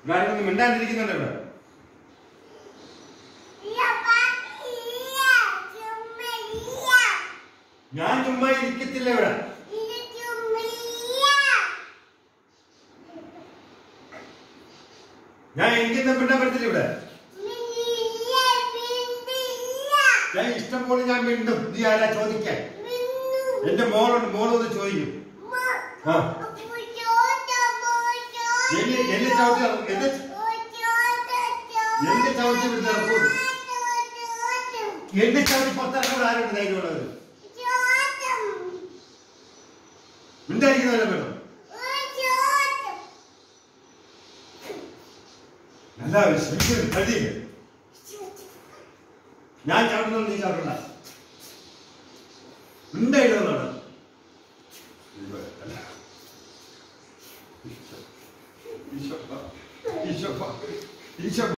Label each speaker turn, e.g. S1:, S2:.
S1: ഞാനൊന്നും മിണ്ടാണ്ടിരിക്കുന്നുണ്ട് ഇവിടെ ഞാൻ ചുമ്മാ ഇരിക്കത്തില്ല ഇവിടെ ഞാൻ എനിക്കെന്താ മിണ്ടാൻ പറ്റത്തില്ല ഇവിടെ ഞാൻ ഇഷ്ടം പോലെ ഞാൻ മിണ്ടും നീ ആരാ ചോദിക്കാൻ എന്റെ മോളുണ്ട് മോളൊന്ന് ചോദിക്കും ആ എന്നെ എന്നെ ചവിട്ടി ഇറ- എന്നെ എന്നെ ചവിട്ടി വിട്ട് ഇറക്കൂ എന്നെ ചവിട്ടി പുറത്തിറക്കാൻ ആരുണ്ട് ധൈര്യമുള്ളത് മിണ്ടായിരിക്കുന്നവരെ വേണം നല്ല ശരിക്കും കഴിയില്ല ഞാൻ ചവിട്ടുന്നത് നീ ചവിട്ടണ്ട മിണ്ടായിരുന്നതാണ് ഈശോ ഈശോ ഈശോ